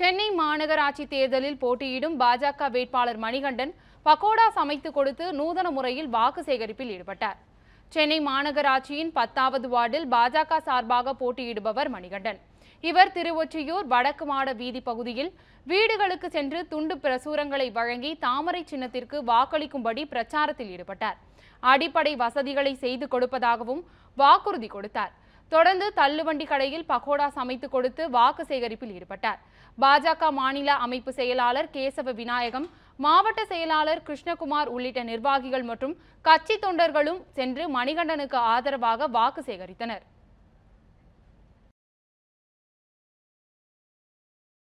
சென்னை மாநகராட்சி தேர்தலில் போட்டியிடும் பாஜக வேட்பாளர் மணிகண்டன் பக்கோடா சமைத்து கொடுத்து நூதன முறையில் வாக்கு சேகரிப்பில் ஈடுபட்டார் சென்னை மாநகராட்சியின் பத்தாவது வார்டில் பாஜக சார்பாக போட்டியிடுபவர் மணிகண்டன் இவர் திருவொற்றியூர் வடக்கு மாட வீதி பகுதியில் வீடுகளுக்கு சென்று துண்டு பிரசுரங்களை வழங்கி தாமரை சின்னத்திற்கு வாக்களிக்கும்படி பிரச்சாரத்தில் ஈடுபட்டார் அடிப்படை வசதிகளை செய்து கொடுப்பதாகவும் வாக்குறுதி கொடுத்தார் தொடர்ந்து தள்ளுவண்டி கடையில் பக்கோடா சமைத்து கொடுத்து வாக்கு சேகரிப்பில் ஈடுபட்டார் பாஜக மாநில அமைப்பு செயலாளர் கேசவ விநாயகம் மாவட்ட செயலாளர் கிருஷ்ணகுமார் உள்ளிட்ட நிர்வாகிகள் மற்றும் கட்சி தொண்டர்களும் சென்று மணிகண்டனுக்கு ஆதரவாக வாக்கு சேகரித்தனர்